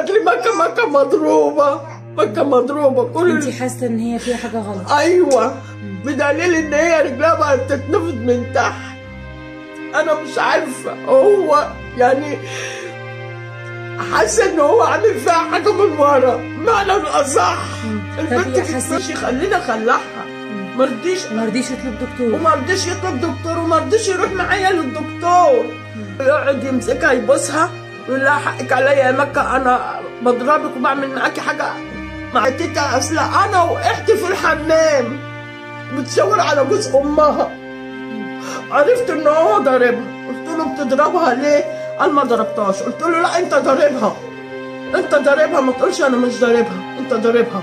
قالت لي مكه مكه مضروبه مكه مضروبه كل انت حاسه ان هي فيها حاجه غلط ايوه بدليل ان هي رجلها بقت تتنفض من تحت انا مش عارفه هو يعني حاسه ان هو عامل فيها حاجه من ورا معنى الاصح طب البنت هي حسيت- بتمشي خلينا اخلعها مرضيش ما رضيش يطلب دكتور وما رضيش يطلب دكتور وما رضيش يروح معايا للدكتور يقعد يمسكها يبوسها يقول لها حقك عليا يا مكه انا بضربك وبعمل معاكي حاجه مع تيتا اصل انا وقعت في الحمام بتشاور على جوز امها عرفت ان هو ضاربها قلت له بتضربها ليه قال ما ضربتهاش قلت له لا انت ضاربها انت ضاربها ما تقولش انا مش ضاربها انت ضاربها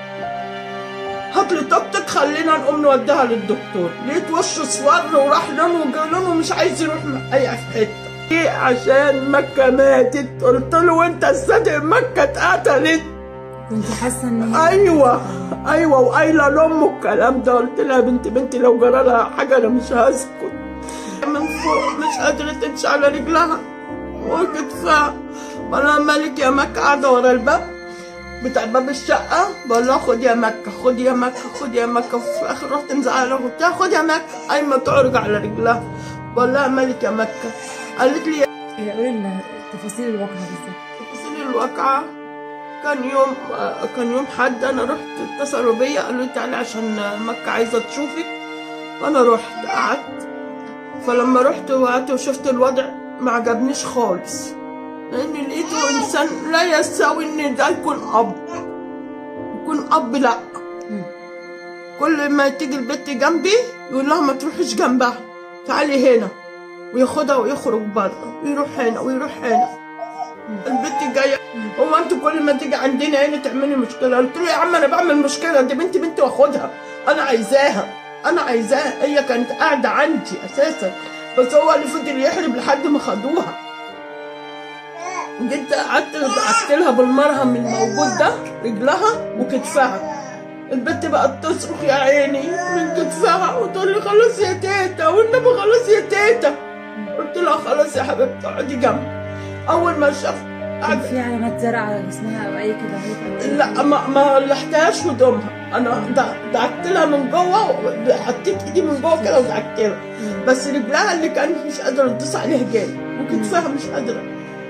هات لي طاقتك خلينا نقوم نوديها للدكتور لقيت وشه اصفر وراح لونه وجه ومش عايز يروح معايا في حته إيه عشان مكة ماتت قلت له وانت الصادق مكة اتقتلت كنت حاسه ان هي ايوه ايوه وقايله لامه الكلام ده قلت لها يا بنت بنتي لو جرى لها حاجه انا مش هسكت من فوق مش قادره تمشي على رجلها وكتفها بقول لها مالك يا مكه قاعده ورا الباب بتاع باب الشقه بقول لها خد يا مكه خد يا مكه خد يا مكه وفي الاخر رحت مزعله قلت لها خد يا مكه قايمه تعرج على رجلها بقول لها مالك يا مكه قالت لي هي قولي لنا تفاصيل الواقعه بالظبط تفاصيل الواقعة كان يوم كان يوم حد انا رحت اتصلوا بيا قالوا لي تعالي عشان مكة عايزة تشوفك فانا رحت قعدت فلما رحت وقعدت وشفت الوضع ما عجبنيش خالص لاني لقيته انسان لا يستوي ان ده يكون اب يكون اب لا مم. كل ما تيجي البت جنبي يقول لها ما تروحيش جنبها تعالي هنا وياخدها ويخرج بره ويروح هنا ويروح هنا البت جايه هو انت كل ما تيجي عندنا هنا تعملي مشكله قلت له يا عم انا بعمل مشكله دي بنتي بنتي واخدها انا عايزاها انا عايزاها هي كانت قاعده عندي اساسا بس هو اللي فضل يحلب لحد ما خدوها جيت قعدت دعكت لها بالمرهم الموجود ده رجلها وكتفها البت بقت تصرخ يا عيني من كتفها وتقول لي خلاص يا تيتا والنبي خلاص يا تيتا قلت لها خلاص يا حبيبتي اقعدي جنبي اول ما شاف كان قعد في علامات زرع على جسمها او اي كده او أي- لا ما ما لحتهاش هدومها انا دع- دعكت لها من جوه حطيت ايدي من جوه كده ودعكت لها بس رجلها اللي كانت مش قادره تدوس عليها جامد وكتفها مش قادره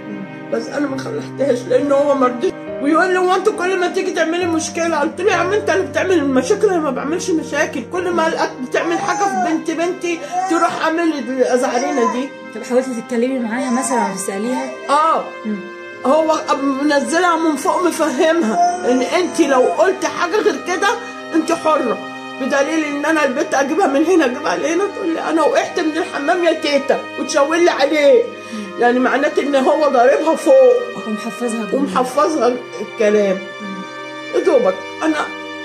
بس انا ما خلحتهاش لان هو ما رضيش ويقول لي هو انت كل ما تيجي تعملي مشكله قلت له يا عم انت اللي بتعمل المشاكل انا ما بعملش مشاكل كل ما الاقيك بتعمل حاجه في بنت بنتي تروح عامل لي الازعرينه دي طب حاولتي تتكلمي معاها مثلا او تساليها اه مم. هو منزلها من فوق مفهمها ان انت لو قلت حاجه غير كده انت حره بدليل ان انا البيت اجيبها من هنا اجيبها لهنا تقول لي انا وقعت من الحمام يا تيتا وتشاور لي عليه يعني معناته ان هو ضاربها فوق ومحفظها جواها. ومحفظها الكلام يا دوبك انا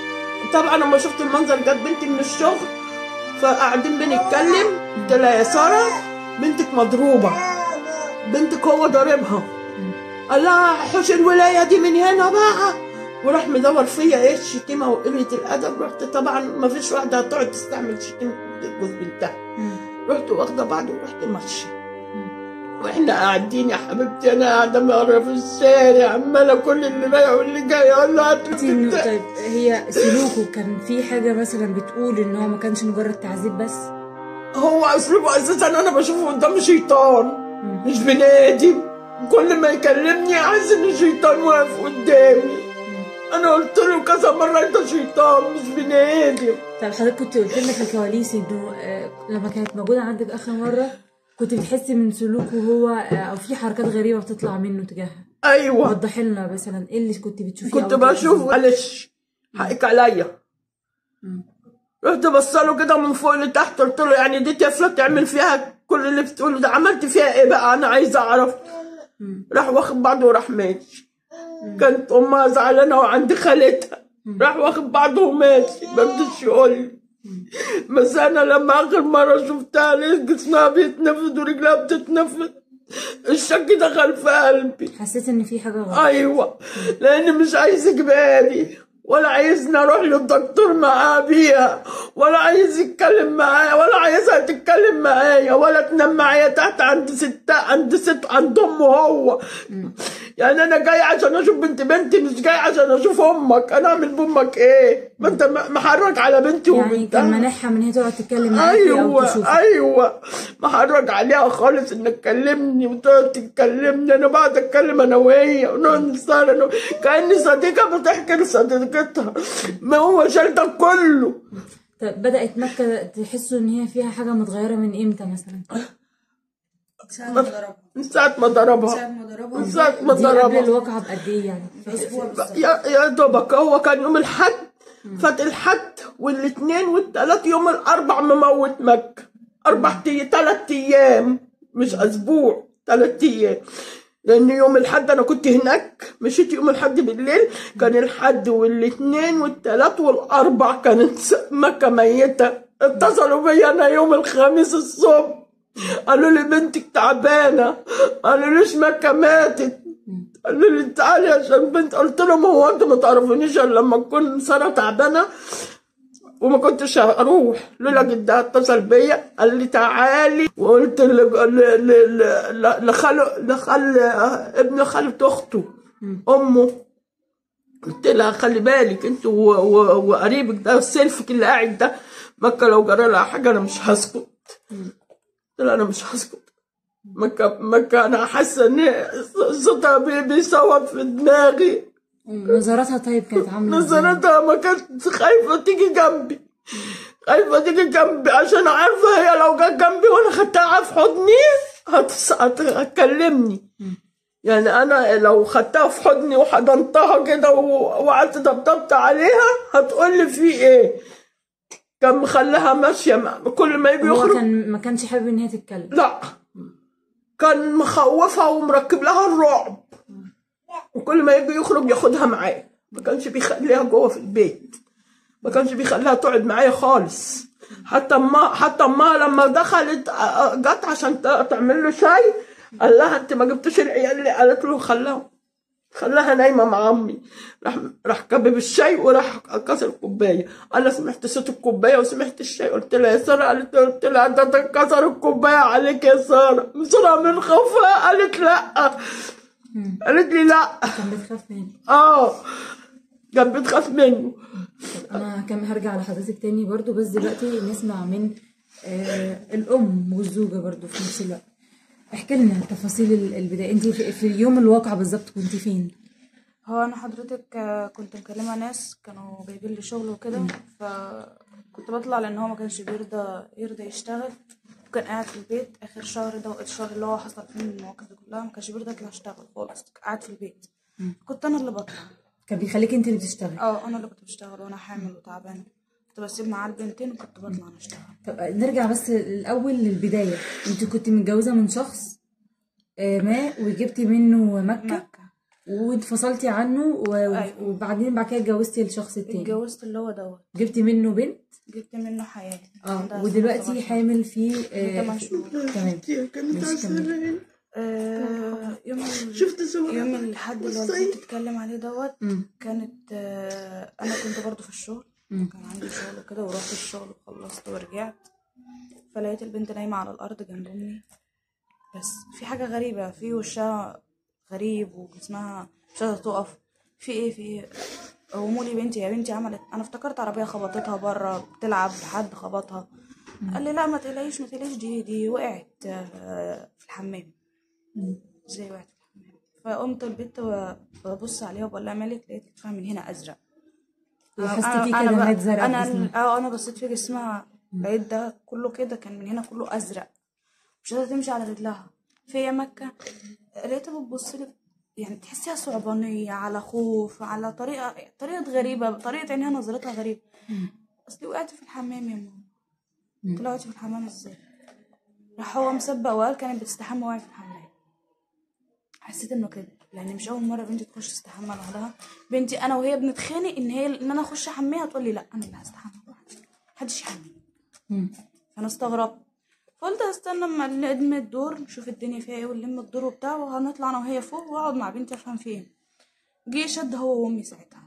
طبعا لما شفت المنظر جت بنتي من الشغل فقاعدين بنتكلم قلت لها يا ساره بنتك مضروبه بنتك هو ضاربها قال لها حوش الولايه دي من هنا بقى وراح مدور فيا ايه الشتيمه وقله الادب رحت طبعا ما فيش واحده هتقعد تستعمل شتيمه جوز بنتها مم. رحت واخده بعض ورحت ماشيه واحنا قاعدين يا حبيبتي انا قاعده مرة في الشارع عماله كل اللي رايح واللي جاي اقول له هات انت لي انه بتاع. طيب هي سلوكه كان في حاجه مثلا بتقول ان هو ما كانش مجرد تعذيب بس هو اسلوبه اساسا انا بشوفه قدامي شيطان مش بني ادم كل ما يكلمني احس ان شيطان واقف قدامي انا قلت له كذا مره انت شيطان مش بني ادم طب حضرتك كنت قلت لنا في الكواليس انه آه، لما كانت موجوده عندك اخر مره كنت بتحسي من سلوكه هو آه، او في حركات غريبه بتطلع منه تجاهها ايوه وضحي لنا مثلا ايه اللي كنت بتشوفيه كنت أو بشوف معلش حقك عليا مم. رحت بصله كده من فوق لتحت قلت له يعني دي طفله تعمل فيها كل اللي بتقوله ده عملت فيها ايه بقى انا عايزه اعرف مم. راح واخد بعضه وراح ماشي كانت امها زعلانه وعند خالتها راح واخد بعضه وماشي ما رضيش يقول لي بس انا لما اخر مره شفتها لقيت جسمها بيتنفض ورجلها بتتنفض الشك دخل في قلبي حسيت ان في حاجه غلط ايوه لان مش عايز يجيبها لي ولا عايزني اروح للدكتور معاه بيها ولا عايز يتكلم معايا ولا عايزها تتكلم معايا ولا تنام معايا تحت عند ستة عند ست عند امه هو يعني انا جاي عشان اشوف بنت بنتي مش جاي عشان اشوف امك انا اعمل بامك ايه ما انت م- محرج على بنتي يعني وبنتها كان مانعها من هي تقعد تتكلم معاكي او ايوه تشوفك ايوه محرج عليها خالص انك تكلمني وتقعد تكلمني انا بقعد اتكلم انا وهي ونقعد نسهر انا كاني صديقه بتحكي لصديقتها ما هو شالتك كله طب بدأت مكة تحسوا ان هي فيها حاجة متغيرة من امتى مثلا ساعة ما ضربها من ساعه ما ضربها ساعة ما ضربها من ساعه ما دي قبل ضربها الواقعة بقد ايه يعني في أسبوع بالظبط يا يا دوبك هو كان يوم الحد فات الحد والاثنين والثلاث يوم الاربع مموت مكة اربع تي ثلاث ايام مش اسبوع ثلاث ايام لان يوم الحد انا كنت هناك مشيت يوم الحد بالليل كان الحد والاثنين والثلاث والاربع كانت س- مكة ميتة اتصلوا بيا انا يوم الخميس الصبح قالوا لي بنتك تعبانة قالوا ليش مكة ماتت قالوا لي تعالي عشان بنت قلت لهم هو انتوا ما تعرفونيش الا لما تكون ساره تعبانه وما كنتش اروح لولا جدها اتصل بيا قال لي تعالي وقلت ل- ل- ل- ل- لخال لخال ابن خالة اخته امه قلت لها خلي بالك انت و- و- وقريبك ده سيلفك اللي قاعد ده مكه لو جرى لها حاجه انا مش هسكت قلت لها انا مش هسكت مكة مكة أنا حاسة إن صوتها بي- بيصوت في دماغي نظراتها طيب كانت عاملة ازاي؟ نظرتها ما كانت خايفة تيجي جنبي خايفة تيجي جنبي عشان عارفة هي لو جت جنبي وأنا خدتها في حضني هتس- هت- هتكلمني يعني أنا لو خدتها في حضني وحضنتها كده و- وقعدت طبطبت عليها هتقول لي في إيه كان مخليها ماشية مع- كل ما يجي هو يخرج كان ما كانش حابب ان هي تتكلم لا كان مخوفها ومركب لها الرعب وكل ما يجي يخرج ياخدها معاه ما كانش بيخليها جوه في البيت ما كانش بيخليها تقعد معايا خالص حتى ما حتى ما لما دخلت آه، جت عشان ت- تعمل له شاي قال لها انت ما جبتش العيال اللي قالت له خلاها خلاها نايمه مع امي راح راح كبب الشاي وراح كسر الكوبايه انا سمعت صوت الكوبايه وسمعت الشاي قلت لها يا ساره قالت قلت لها ده كسر الكوبايه عليك يا ساره بسرعه من خوفها قالت لا قالت لي لا كان بتخاف منه اه كانت بتخاف منه انا كم هرجع لحضرتك تاني برضو بس دلوقتي نسمع من آه الام والزوجة برضو في نفس الوقت احكي لنا تفاصيل ال- البداية انت في, في اليوم الواقع بالظبط كنت فين هو انا حضرتك آه، كنت مكلمه ناس كانوا جايبين لي شغل وكده فكنت بطلع لان هو ما كانش بيرضى يرضى يشتغل وكان قاعد في البيت اخر شهر ده الشهر اللي هو حصل فيه المواقف دي كلها ما كانش بيرضى يطلع يشتغل خالص قاعد في البيت كنت انا اللي بطلع كان بيخليك انت اللي تشتغلي اه انا اللي كنت بشتغل وانا حامل وتعبانه كنت بسيب معاه البنتين وكنت بطلع انا اشتغل طب نرجع بس الاول للبداية انت كنت متجوزة من شخص آه ما وجبتي منه مكة, مكة واتفصلتي عنه و... أيوة. وبعدين بعد كده اتجوزتي الشخص التاني اتجوزت اللي هو دوت جبتي منه بنت جبت منه حياه اه عندها ودلوقتي 17 حامل في آه تمن شهور. تمام كانت ماشي، كمل. عسلين. آه يوم ال- شفت صورة يوم الحد اللي بصي. والدتي بتتكلم عليه دوت مم. كانت آه انا كنت برضو في الشغل مم. كان عندي شغل وكده ورحت الشغل وخلصت ورجعت فلقيت البنت نايمة على الأرض جنب أمي بس في حاجة غريبة في وشها غريب وجسمها مش قادرة تقف في ايه في ايه قوموا لي بنتي يا بنتي عملت انا افتكرت عربية خبطتها بره بتلعب حد خبطها قال لي لا ما تقلقيش ما تقلقيش دي دي وقعت آه، في الحمام زي وقعت في الحمام فقمت البنت ببص عليها وبقول لها مالك لقيت كتفها من هنا ازرق لاحظت أنا- فيه أنا كدمات بقى- زرقاء انا في جسمها. اه انا بصيت في جسمها لقيت ده كله كده كان من هنا كله ازرق مش قادره تمشي على رجلها فيا مكه لقيتها بتبص لي يعني تحسيها صعبانيه على خوف على طريقه طريقه غريبه طريقه عينيها نظرتها غريبه اصلي وقعت في الحمام يا ماما قلت لها وقعت في الحمام ازاي راح هو مسبق وقال كانت بتستحمى وقعت في الحمام حسيت انه كده لان مش اول مره بنتي تخش تستحمى لوحدها بنتي انا وهي بنتخانق ان هي ان انا اخش احميها تقول لي لا انا اللي هستحمى لوحدي محدش يحميني مم. فانا استغربت فقلت استنى اما نقدم الدور نشوف الدنيا فيها ايه ونلم الدور وبتاع وهنطلع انا وهي فوق واقعد مع بنتي افهم في ايه جه شد هو وامي ساعتها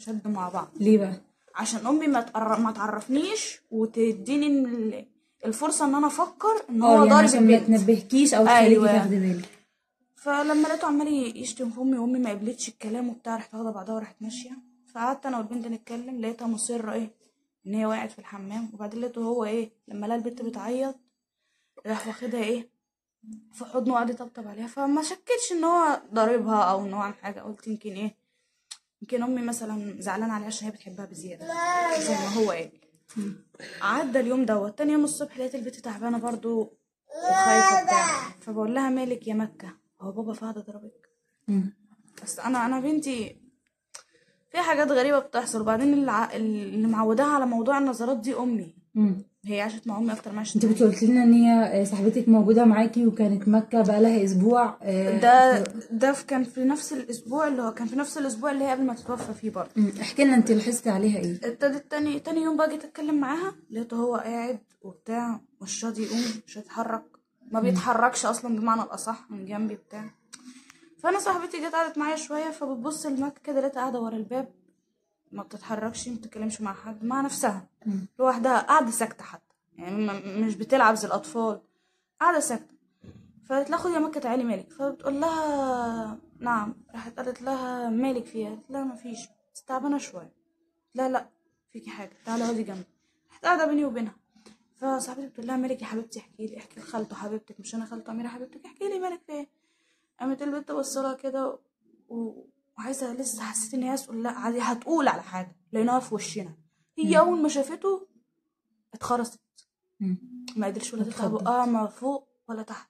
شدوا مع بعض ليه بقى عشان امي ما تقر- ما تعرفنيش وتديني ال- الفرصه ان انا افكر ان اه هو يعني ضارب عشان ما البنت تنبهكيش او تخليكي أيوة. تاخدي بالك فلما لقيته عمال يشتم في امي وامي ما قبلتش الكلام وبتاع رحت واخده بعضها وراحت ماشيه فقعدت انا والبنت نتكلم لقيتها مصره ايه ان هي وقعت في الحمام وبعدين لقيته هو ايه لما لقى البنت بتعيط راح واخدها ايه في حضنه وقعد يطبطب عليها فما شكتش ان هو ضاربها او ان هو عمل حاجه قلت يمكن ايه يمكن امي مثلا زعلانه عليها عشان هي بتحبها بزياده زي ما هو قال عدى اليوم دوت تاني يوم الصبح لقيت البنت تعبانه برضو وخايفه بتاع فبقول لها مالك يا مكه هو بابا فهد ضربك مم. بس انا انا بنتي في حاجات غريبه بتحصل وبعدين اللي, ع- اللي معوداها على موضوع النظرات دي امي مم. هي عاشت مع امي اكتر ما عاشت انت معايا. كنت قلت لنا ان هي آه، صاحبتك موجوده معاكي وكانت مكه بقى لها اسبوع آه، ده ده في- كان في نفس الاسبوع اللي هو كان في نفس الاسبوع اللي هي قبل ما تتوفى فيه برضه مم. احكي لنا انت لاحظتي عليها ايه ابتدت تاني تاني يوم بقى جيت اتكلم معاها لقيته هو قاعد وبتاع مش راضي يقوم مش يتحرك ما بيتحركش اصلا بمعنى الاصح من جنبي بتاع فانا صاحبتي جت قعدت معايا شويه فبتبص لمكة كده لقيتها قاعده ورا الباب ما بتتحركش ما بتتكلمش مع حد مع نفسها لوحدها قاعده ساكته حتى يعني م- مش بتلعب زي الاطفال قاعده ساكته فقالت لها خد يا مكة تعالي مالك فبتقول لها نعم راحت قالت لها مالك فيها قالت لها ما فيش بس تعبانه شويه لا لا فيكي حاجه تعالي اقعدي جنبي راحت قاعده بيني وبينها فصاحبتي بتقول لها مالك يا حبيبتي احكي لي احكي لخالته حبيبتك مش انا خالته اميره حبيبتك احكي لي مالك في ايه قامت البنت بصلها كده و- وعايزه لسه حسيت ان هي تقول لا عادي هتقول على حاجه لانها في وشنا هي اول ما شافته اتخرست مم. ما قدرش ولا تفتح اتخضت. بقها ما فوق ولا تحت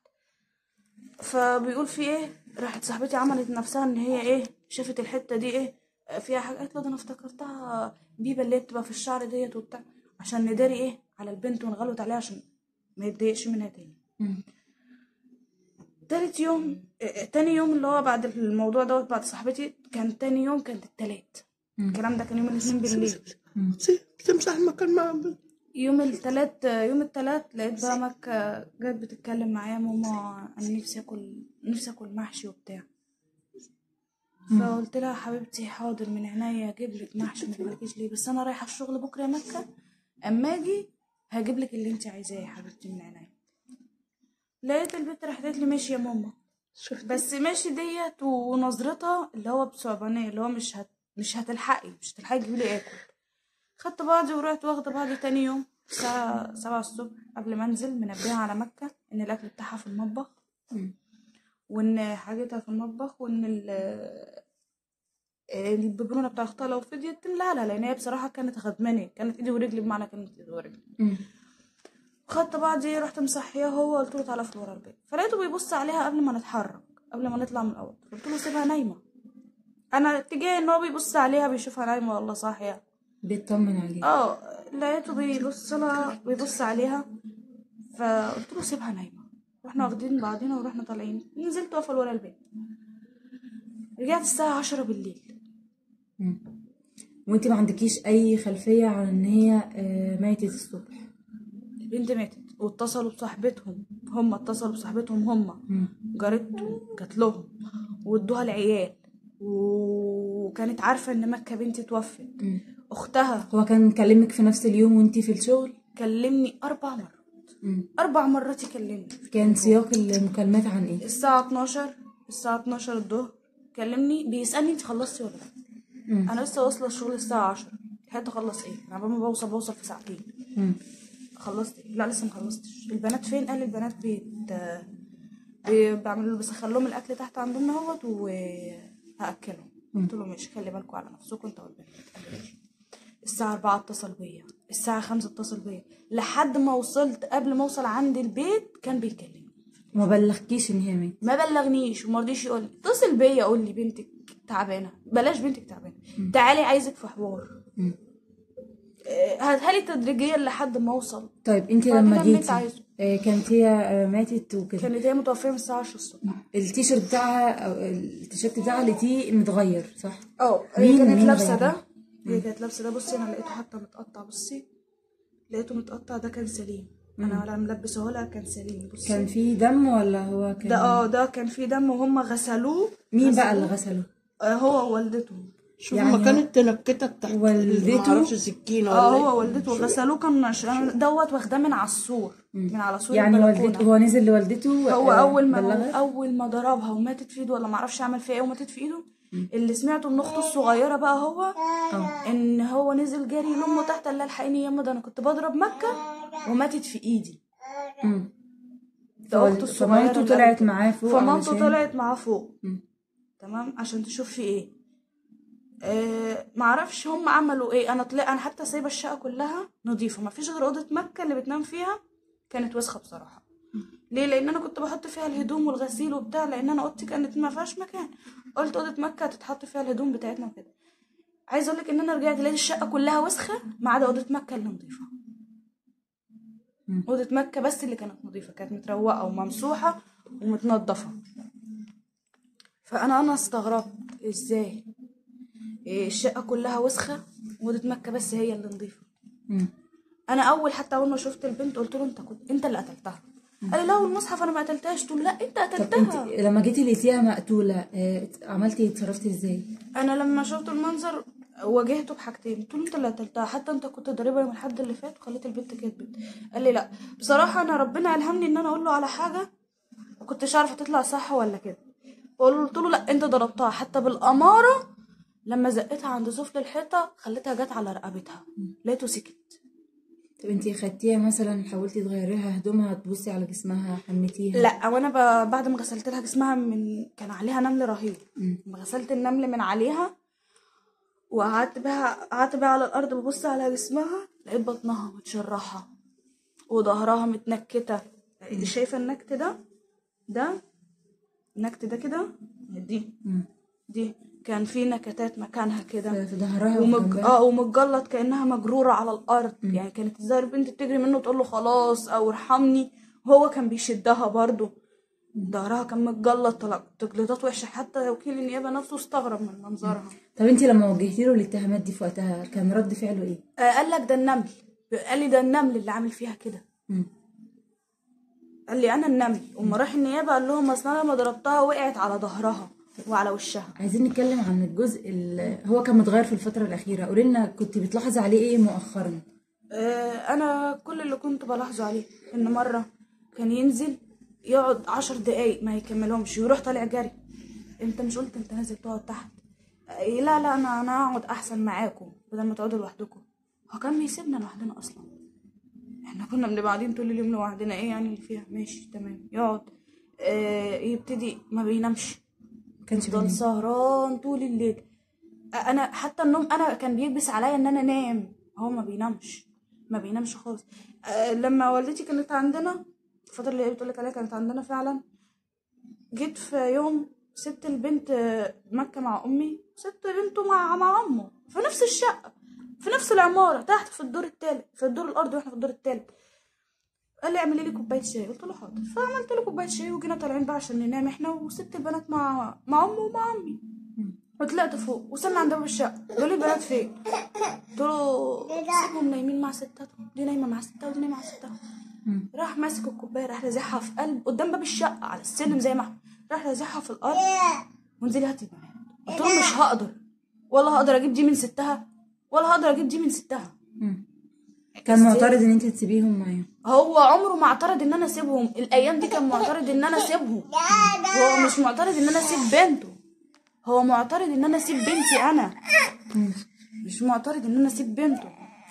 فبيقول في ايه راحت صاحبتي عملت نفسها ان هي ايه شافت الحته دي ايه فيها حاجه قالت له ده انا افتكرتها بيبه اللي هي بتبقى في الشعر ديت وبتاع عشان نداري ايه على البنت ونغلط عليها عشان ما يتضايقش منها تاني مم. تالت يوم اه، تاني يوم اللي هو بعد الموضوع دوت بعد صاحبتي كان تاني يوم كانت التلات الكلام ده كان يوم الاثنين بالليل تمسح المكان مع يوم التلات يوم التلات لقيت بقى مكة جت بتتكلم معايا ماما انا نفسي اكل نفسي اكل محشي وبتاع فقلت لها حبيبتي حاضر من عينيا اجيب لك محشي ما تقولكيش ليه بس انا رايحه الشغل بكره يا مكة اما اجي هجيب لك اللي انت عايزاه يا حبيبتي من عينيا لقيت البنت راحت قالت لي ماشي يا ماما بس ماشي ديت ونظرتها اللي هو بصعبانية اللي هو مش هت... مش هتلحقي مش هتلحقي تجيبي اكل خدت بعضي ورحت واخدة بعضي تاني يوم الساعة سبعة الصبح قبل ما انزل منبهة على مكة ان الاكل بتاعها في المطبخ مم. وان حاجتها في المطبخ وان ال الببرونة بتاع اختها لو فضيت تملاها لها لان هي بصراحة كانت خدماني كانت ايدي ورجلي بمعنى كلمة ايدي ورجلي مم. خدت بعضي رحت مصحيه هو قلت له تعالى في ورا البيت فلقيته بيبص عليها قبل ما نتحرك قبل ما نطلع من الاوضه قلت له سيبها نايمه انا اتجاهي ان هو بيبص عليها بيشوفها نايمه ولا صاحيه بيطمن عليك اه لقيته بيبص لها بيبص عليها فقلت له سيبها نايمه رحنا واخدين بعضينا ورحنا طالعين نزلت واقفه ورا البيت رجعت الساعه عشرة بالليل مم. وانت ما عندكيش اي خلفيه عن ان هي آه، ماتت الصبح البنت ماتت واتصلوا بصاحبتهم هم اتصلوا بصاحبتهم هم مم. جارته جات لهم وادوها العيال وكانت عارفة ان مكة بنتي توفت مم. اختها هو كان مكلمك في نفس اليوم وانت في الشغل كلمني اربع مرات مم. اربع مرات يكلمني كان سياق المكالمات عن ايه الساعة 12 الساعة 12 الظهر كلمني بيسألني انت خلصتي ولا لا مم. انا لسه واصلة الشغل الساعة 10 لحقت اخلص ايه انا عبال ما بوصل بوصل في ساعتين مم. خلصت إيه؟ لا لسه ما خلصتش البنات فين قال البنات بيت بي- بعمل بسخن لهم الاكل تحت عندهم اهوت وهاكلهم قلت له ماشي خلي بالكم على نفسكم انت والبنات قال لي ماشي. الساعة أربعة اتصل بيا الساعة خمسة اتصل بيا لحد ما وصلت قبل ما اوصل عند البيت كان بيكلمني ما بلغكيش ان هي ماتت ما بلغنيش وما رضيش يقول لي اتصل بيا قول لي بنتك تعبانه بلاش بنتك تعبانه تعالي عايزك في حوار مم. آه، هاتها لي تدريجيا لحد ما اوصل طيب انت بعد لما كده اللي انت جيتي عايزه. آه، كانت هي آه، ماتت وكده كانت هي متوفيه من الساعه 10 الصبح التيشيرت بتاعها او التيشيرت بتاعها لقيتيه متغير صح اه مين- هي كانت مين لابسه غيرها؟ ده هي كانت لابسه ده بصي انا لقيته حتى متقطع بصي لقيته متقطع ده كان سليم انا ولا ملبسه لها كان سليم بصي كان في دم ولا هو كان ده اه ده كان فيه دم وهم غسلوه مين بقى غسلوه. اللي غسله آه، هو ووالدته شوف يعني يعني مكان التنكته بتاعت والدته- معرفش سكينه اه ولا هو إيه. والدته غسلوه كان نش- دوت واخداه من على السور من على سور يعني البلكونة. والدته هو نزل لوالدته هو آه، اول ما بلغها؟ اول ما ضربها وماتت في ايده ولا ما اعرفش عمل فيها ايه وماتت في ايده اللي سمعته من اخته الصغيره بقى هو اه ان هو نزل جري لامه تحت قال لها الحقيني ياما ده انا كنت بضرب مكه وماتت في ايدي مم. ده اخته الصغيره فمامته اللي طلعت قالت معاه فوق فمامته علشان- طلعت معاه فوق مم. تمام عشان تشوف في ايه آه معرفش هم عملوا ايه انا طلع انا حتى سايبه الشقه كلها نظيفه ما فيش غير اوضه مكه اللي بتنام فيها كانت وسخه بصراحه ليه لان انا كنت بحط فيها الهدوم والغسيل وبتاع لان انا اوضتي كانت ما فيهاش مكان قلت اوضه مكه تتحط فيها الهدوم بتاعتنا وكده عايزه اقول لك ان انا رجعت لقيت الشقه كلها وسخه ما عدا اوضه مكه اللي نظيفه مم. اوضه مكه بس اللي كانت نظيفه كانت متروقه وممسوحه ومتنضفه فانا انا استغربت ازاي إيه الشقه كلها وسخه واوضه مكه بس هي اللي نظيفه مم. انا اول حتى اول ما شفت البنت قلت له انت كنت انت اللي قتلتها قال لي لا والمصحف انا ما قتلتهاش قلت له لا انت طب انت قتلتها لما جيتي لقيتيها مقتوله آه، عملتي اتصرفتي ازاي؟ انا لما شفت المنظر واجهته بحاجتين قلت له انت اللي قتلتها حتى انت كنت ضاربها يوم الحد اللي فات وخليت البنت كدبت قال لي لا بصراحه انا ربنا الهمني ان انا اقول له على حاجه ما كنتش عارفه تطلع صح ولا كده قلت له لا انت ضربتها حتى بالاماره لما زقتها عند سفل الحيطه خليتها جت على رقبتها لقيته سكت طب انت خدتيها مثلا حاولتي تغيريها هدومها تبصي على جسمها حمتيها لا وانا ب... بعد ما غسلت لها جسمها من كان عليها نمل رهيب لما غسلت النمل من عليها وقعدت بها قعدت بها على الارض ببص على جسمها لقيت بطنها متشرحه وظهرها متنكته شايفه النكت ده ده النكت ده كده دي مم. دي كان في نكتات مكانها كده في في ظهرها ومج... وجنبها اه ومتجلط كانها مجروره على الارض يعني كانت الظاهر البنت بتجري منه تقول له خلاص او ارحمني هو كان بيشدها برضو ظهرها كان متجلط طلع تجليطات وحشه حتى وكيل النيابه نفسه استغرب من منظرها طب انت لما وجهتي له الاتهامات دي في وقتها كان رد فعله ايه؟ آه قال لك ده النمل قال لي ده النمل اللي عامل فيها كده مم. قال لي انا النمل وما راح النيابه قال لهم اصل انا لما ضربتها وقعت على ظهرها وعلى وشها عايزين نتكلم عن الجزء اللي هو كان متغير في الفترة الأخيرة قولي لنا كنت بتلاحظي عليه ايه مؤخرا؟ آه، انا كل اللي كنت بلاحظه عليه ان مره كان ينزل يقعد عشر دقايق ما يكملهمش ويروح طالع جري انت مش قلت انت نازل تقعد تحت آه، لا لا انا انا هقعد احسن معاكم بدل ما تقعدوا لوحدكم هو كان بيسيبنا لوحدنا اصلا احنا كنا بنبقى قاعدين طول اليوم لوحدنا ايه يعني اللي فيها ماشي تمام يقعد آه يبتدي ما بينامش كانش يفضل بينام. سهران طول الليل انا حتى النوم انا كان بيلبس عليا ان انا انام هو ما بينامش ما بينامش خالص أه لما والدتي كانت عندنا الفتره اللي هي بتقول لك عليها كانت عندنا فعلا جيت في يوم سبت البنت آه، مكه مع امي سبت بنته مع مع امه في نفس الشقه في نفس العماره تحت في الدور التالت في الدور الارضي واحنا في الدور التالت قال لي اعملي لي كوبايه شاي قلت له حاضر فعملت له كوبايه شاي وجينا طالعين بقى عشان ننام احنا وست البنات مع مع امه ومع امي وطلعت فوق وصلنا عند باب الشقه قالوا لي البنات فين قلت له سيبهم نايمين مع ستاتهم دي نايمه مع ستها ودي نايمه مع ستها مم. راح ماسك الكوبايه راح رازعها في قلب قدام باب الشقه على السلم زي ما احنا راح رازعها في الارض وانزلي هاتي البنات قلت له مش هقدر ولا هقدر اجيب دي من ستها ولا هقدر اجيب دي من ستها مم. كان معترض ان انت تسيبيهم معاه هو عمره ما اعترض ان انا اسيبهم الايام دي كان معترض ان انا اسيبهم هو مش معترض ان انا اسيب بنته هو معترض ان انا اسيب بنتي انا مش معترض ان انا اسيب بنته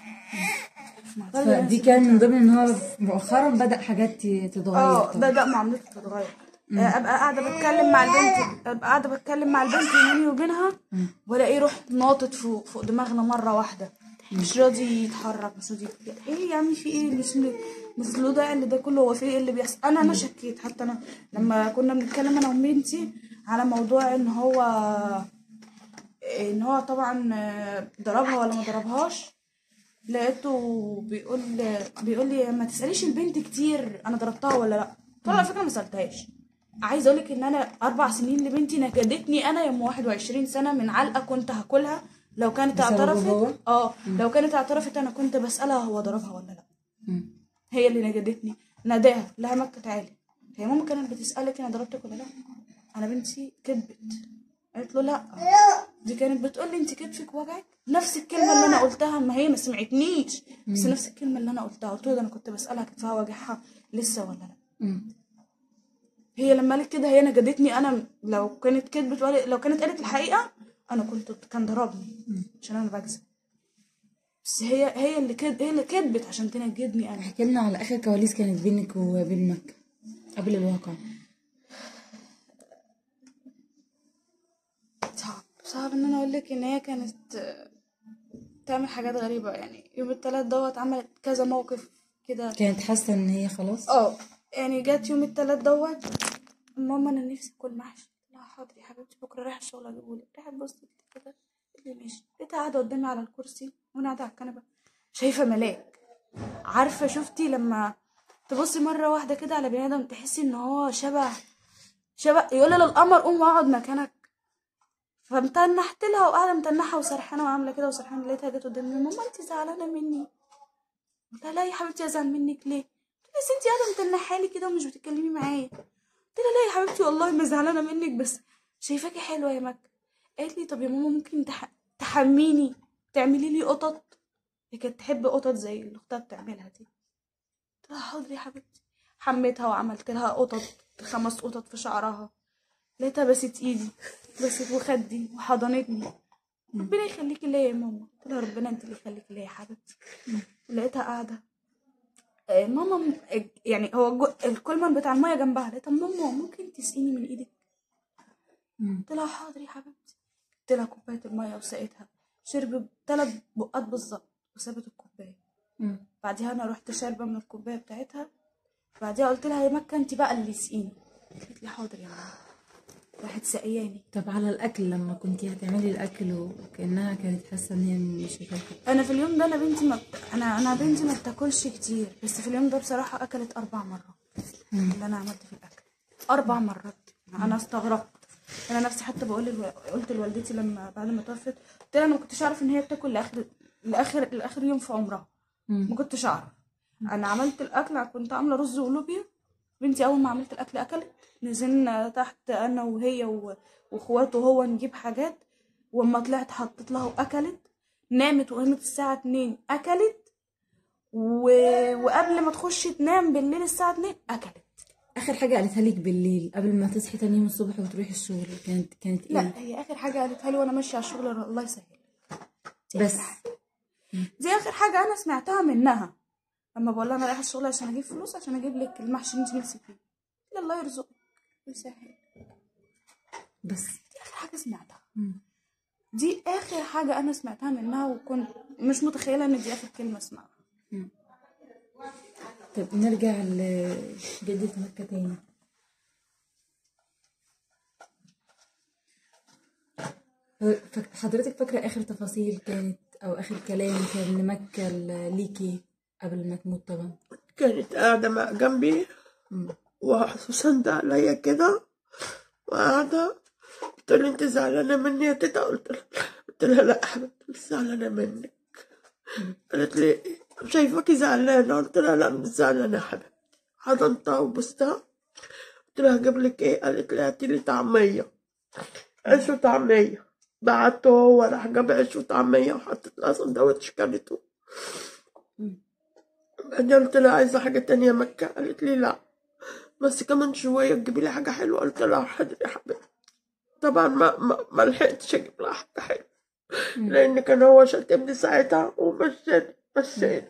مش معترض إن أنا فدي أسيب كان من ضمن ان هو مؤخرا بدأ حاجات تتغير اه طبعا. بدأ معاملته تتغير آه، ابقى قاعده بتكلم مع البنت ابقى قاعده بتكلم مع البنت بيني وبينها والاقيه يروح ناطط فوق فوق دماغنا مره واحده مش راضي يتحرك مش راضي ايه يا عمي في ايه مش مش له داعي اللي ده كله هو في ايه اللي بيحصل انا انا شكيت حتى انا لما كنا بنتكلم انا وبنتي على موضوع ان هو ان هو طبعا آه، ضربها ولا ما ضربهاش لقيته بيقول بيقول لي ما تساليش البنت كتير انا ضربتها ولا لا قلت له على فكره ما سالتهاش عايزه اقول لك ان انا اربع سنين لبنتي نكدتني انا يوم 21 سنه من علقه كنت هاكلها لو كانت بسببه اعترفت هو؟ اه لو كانت اعترفت انا كنت بسالها هو ضربها ولا لا مم. هي اللي نجدتني ناداها لها مكة تعالي هي ماما كانت بتسألك انا ضربتك ولا لا انا بنتي كذبت قالت له لا دي كانت بتقول لي انت كتفك وجعك نفس الكلمه اللي انا قلتها ما هي ما سمعتنيش بس نفس الكلمه اللي انا قلتها قلت له ده انا كنت بسالها كتفها وجعها لسه ولا لا مم. هي لما قالت كده هي نجدتني انا لو كانت كدبت ولا لو كانت قالت الحقيقه انا كنت كان ضربني عشان انا بكذب بس هي هي اللي كد هي اللي كدبت عشان تنجدني انا احكي لنا على اخر كواليس كانت بينك وبين مكة قبل الواقع صعب صعب ان انا اقول لك ان هي كانت آه، تعمل حاجات غريبه يعني يوم التلات دوت عملت كذا موقف كده كانت حاسة ان هي خلاص اه يعني جت يوم التلات دوت ماما انا نفسي اكل محشي لا حاضر يا حبيبتي بكره رايحه الشغل اجيبهولك رايحه تبص كده قلت لي ماشي لقيتها قاعده قدامي على الكرسي وانا قاعده على الكنبه شايفه ملاك عارفه شفتي لما تبصي مره واحده كده على بني ادم تحسي ان هو شبه شبه يقول للقمر قوم واقعد مكانك فمتنحت لها وقاعده متنحه وسرحانه وعامله كده وسرحانه لقيتها جت قدامي ماما انت زعلانه مني قلت لها لا يا حبيبتي ازعل منك ليه قلت لها بس انت قاعده متنحه لي كده ومش بتتكلمي معايا قلت لها لا يا حبيبتي والله ما زعلانه منك بس شايفاكي حلوه يا مكة قالت لي طب يا ماما ممكن تح... تحميني تعملي لي قطط هي كانت تحب قطط زي اللي اختها بتعملها دي قلت لها حاضر يا حبيبتي حميتها وعملت لها قطط خمس قطط في شعرها لقيتها بست ايدي بست وخدي وحضنتني ربنا يخليكي ليا يا ماما قلت لها ربنا انت اللي يخليكي ليا يا حبيبتي لقيتها قاعده آه، ماما م- يعني هو جو- الكولمان بتاع الميه جنبها لقيتها ماما ممكن تسقيني من ايدك مم. قلت لها حاضر يا حبيبتي جبت لها كوبايه الميه وسقيتها شربت ثلاث بقات بالظبط وسابت الكوبايه مم. بعدها انا رحت شاربه من الكوبايه بتاعتها بعدها قلت لها يا مكه انت بقى اللي سقيني قالت لي حاضر يا ماما راحت سقياني طب على الاكل لما كنتي هتعملي الاكل وكانها كانت حاسه ان هي مش هتاكل انا في اليوم ده انا بنتي ما بت... انا انا بنتي ما بتاكلش كتير بس في اليوم ده بصراحه اكلت اربع مرات اللي انا عملت في الاكل اربع مرات انا استغربت انا نفسي حتى بقول للو... قلت لوالدتي لما بعد ما توفت قلت لها انا ما كنتش اعرف ان هي بتاكل لاخر لاخر لاخر يوم في عمرها ما كنتش اعرف انا عملت الاكل كنت عامله رز ولوبيا بنتي اول ما عملت الاكل اكلت نزلنا تحت انا وهي و- واخواته وهو نجيب حاجات واما طلعت حطيت لها واكلت نامت وقامت الساعه 2 اكلت و... وقبل ما تخش تنام بالليل الساعه 2 اكلت اخر حاجه قالتها لك بالليل قبل ما تصحي تاني يوم الصبح وتروحي الشغل كانت كانت ايه لا هي اخر حاجه قالتها لي وانا ماشيه على الشغل الله يسهل بس دي اخر حاجه انا سمعتها منها لما بقول لها انا رايحه الشغل عشان اجيب فلوس عشان اجيب لك المحشي اللي انت نفسك فيه قلت لها الله يرزقك ويسهل بس دي اخر حاجه سمعتها مم. دي اخر حاجه انا سمعتها منها وكنت مش متخيله ان دي اخر كلمه اسمعها طب نرجع لجدة مكة تاني فك- حضرتك فاكرة آخر تفاصيل كانت أو آخر كلام كان لمكة ل- ليكي قبل ما تموت طبعا كانت قاعدة مع جنبي وساندة عليا كده وقاعدة قلت لها انت زعلانة مني يا تيتا قلت لها قلت لها لا حبيبتي مش زعلانة منك قالت لي شايفاكي زعلانة قلت لها لا مش زعلانة يا حبيبتي حضنتها وبستها قلت لها هجيب لك ايه قالت لي هاتي لي طعمية عيش وطعمية بعته هو راح جاب عيش وطعمية وحطت لها سندوتش كلته بعدين قلت لها عايزة حاجة تانية يا مكة قالت لي لا بس كمان شوية تجيبي لي حاجة حلوة قلت لها حاضر يا حبيبتي طبعا ما ما, ما لحقتش اجيب لها حاجة حلوة لأن كان هو شتمني ساعتها ومشاني مشاني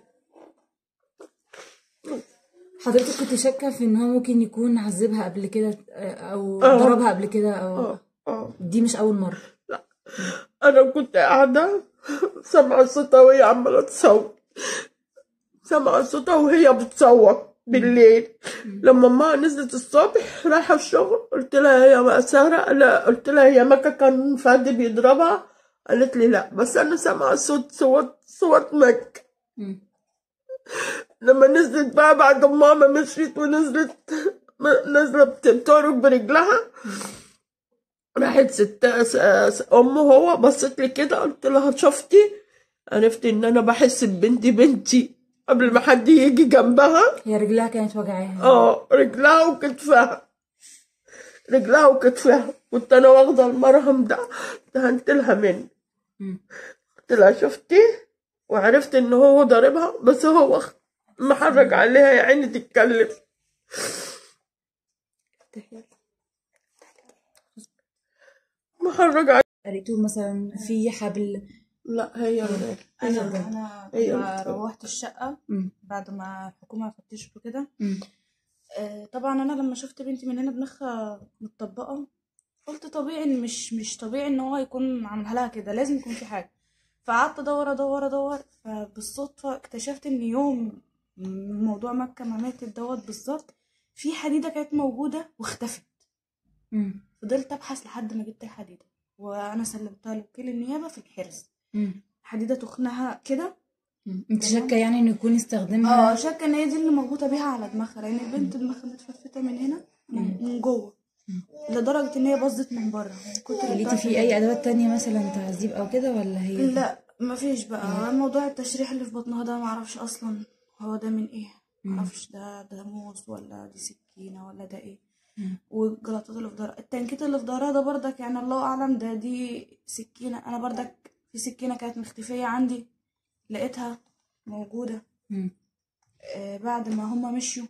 حضرتك كنت شاكة في إن هو ممكن يكون عذبها قبل كده أو آه. ضربها قبل كده أو اه اه دي مش أول مرة أنا كنت قاعدة سامعة صوتها وهي عمالة تصوت سامعة صوتها وهي بتصوت بالليل لما ما نزلت الصبح رايحة الشغل قلت لها هي مأسرة لا قلت لها هي مكة كان فادي بيضربها قالت لي لا بس أنا سامعة صوت صوت صوت مكة مم. لما نزلت بقى بعد ما ماما مشيت ونزلت نزلت بتنطرق برجلها راحت ست س- امه هو بصت لي كده قلت لها شفتي عرفت ان انا بحس ببنتي بنتي قبل ما حد يجي جنبها هي رجلها كانت وجعاها اه رجلها وكتفها رجلها وكتفها كنت انا واخده المرهم ده دهنت لها منه مم. قلت لها شفتي وعرفت ان هو ضاربها بس هو محرج عليها يا عيني تتكلم محرج عليها قريتوه مثلا في حبل لا هي اللي انا انا هي لما اللي- روحت الشقه مم. بعد ما الحكومه فتشت وكده مم. آه، طبعا انا لما شفت بنتي من هنا دماغها متطبقه قلت طبيعي إن مش مش طبيعي ان هو يكون عاملها لها كده لازم يكون في حاجه فقعدت ادور ادور ادور فبالصدفه اكتشفت ان يوم موضوع مكه ما ماتت دوت بالظبط في حديده كانت موجوده واختفت مم. فضلت ابحث لحد ما جبت الحديده وانا سلمتها لوكيل النيابه في الحرز مم. حديده تخنها كده مم. انت شاكه يعني انه يكون استخدمها اه شاكه ان هي دي اللي مربوطه بيها على دماغها لان البنت دماغها متفتته من هنا من من جوه لدرجه ان هي باظت من بره من كتر لقيتي الضرب. في اي ادوات تانية مثلا تعذيب او كده ولا هي دي؟ لا مفيش بقى موضوع التشريح اللي في بطنها ده معرفش اصلا هو ده من ايه معرفش ده ده موس ولا دي سكينه ولا ده ايه والجلطات اللي في ظهرها التنكيت اللي في ظهرها ده بردك يعني الله اعلم ده دي سكينه انا بردك في سكينه كانت مختفيه عندي لقيتها موجوده مم. آه بعد ما هما مشيوا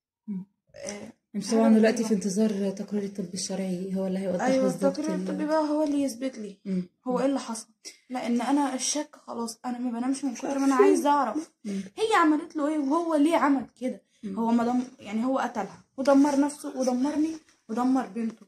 آه انت طبعا دلوقتي في انتظار تقرير الطب الشرعي هو اللي هيوضح ايوه بالظبط التقرير ال- الطبي بقى هو اللي يثبت لي مم. هو ايه اللي حصل لان انا الشك خلاص انا ما بنامش من كتر ما انا عايزه اعرف هي عملت له ايه وهو ليه عمل كده هو ما دم يعني هو قتلها ودمر نفسه ودمرني ودمر بنته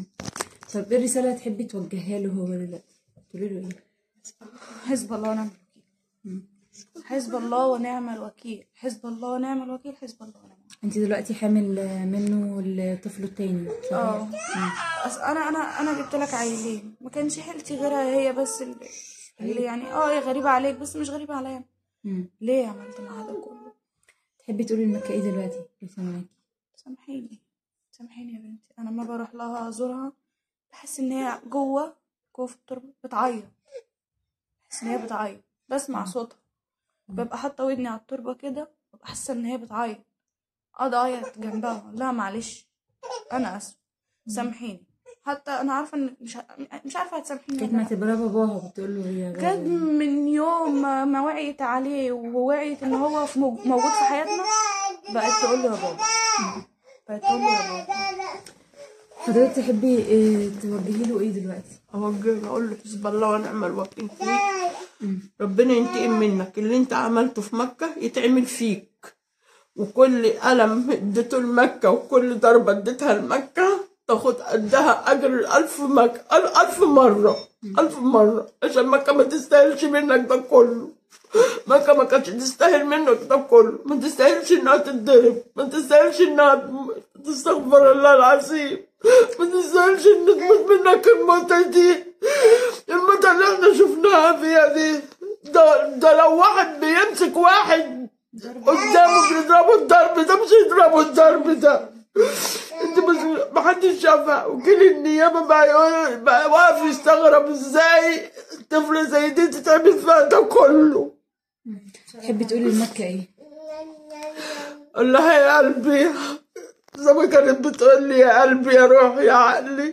طب ايه الرساله اللي تحبي توجهها له هو دلوقتي تقولي له ايه حزب الله ونعم الوكيل حزب الله ونعم الوكيل حزب الله ونعم الوكيل حزب الله ونعم الوكيل انت دلوقتي حامل آه، منه الطفل التاني صحيح؟ اه أصل انا انا انا جبت لك عيلين ما كانش حيلتي غيرها هي بس اللي, اللي يعني اه هي غريبه عليك بس مش غريبه عليا مم. ليه عملت معاها ده كله تحبي تقولي لمكة ايه دلوقتي لو سامعاكي سامحيني سامحيني يا بنتي انا لما بروح لها ازورها بحس ان هي جوه جوه في التربه بتعيط بحس ان هي بتعيط بسمع صوتها ببقى حاطه ودني على التربه كده ببقى حاسه ان هي بتعيط اقعد اعيط جنبها لا معلش انا اسف سامحيني حتى انا عارفه ان مش ه- مش عارفه هتسامحيني كانت ولا لأ. معتبراه باباها وبتقول له ايه يا كانت بابا من يوم ما ما وعيت عليه ووعيت ان هو في مو- موجود في حياتنا بقت تقول له يا بابا بقت تقول له يا بابا حضرتك تحبي إيه توجهي له ايه دلوقتي اوجه اقول له حسب الله ونعم الوكيل فيك ربنا ينتقم منك اللي انت عملته في مكة يتعمل فيك وكل ألم اديته لمكة وكل ضربة اديتها لمكة تاخد قدها أجر الألف مك... ألف مرة ألف مرة عشان مكة ما تستاهلش منك ده كله مكة ما كانتش تستاهل منك ده كله ما تستاهلش إنها تتضرب ما تستاهلش إنها تستغفر الله العظيم ما تستاهلش إن تموت منك الموتة دي الموتة اللي احنا شفناها فيها دي ده, ده لو واحد بيمسك واحد قدامه بيضربه الضرب ده مش يضربه الضرب ده انت بس محدش شافها وكيل النيابه بقى يقول بقى واقف يستغرب ازاي طفل زي دي تتعمل فيها ده كله تحبي تقولي لمكة ايه قال لها يا قلبي زي ما كانت بتقول لي يا قلبي يا روحي يا عقلي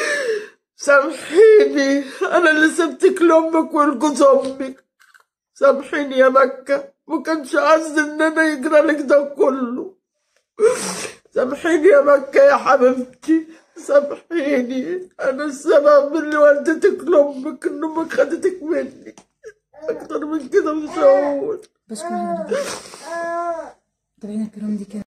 سامحيني انا اللي سبتك لامك ولجوز امك سامحيني يا مكة ما كانش قصدي ان انا يجرى لك ده كله سامحيني يا مكة يا حبيبتي سامحيني انا السبب اللي والدتك لامك ان امك خدتك مني اكتر من كده مش هقول بشكر حضرتك طبعا الكرام دي كانت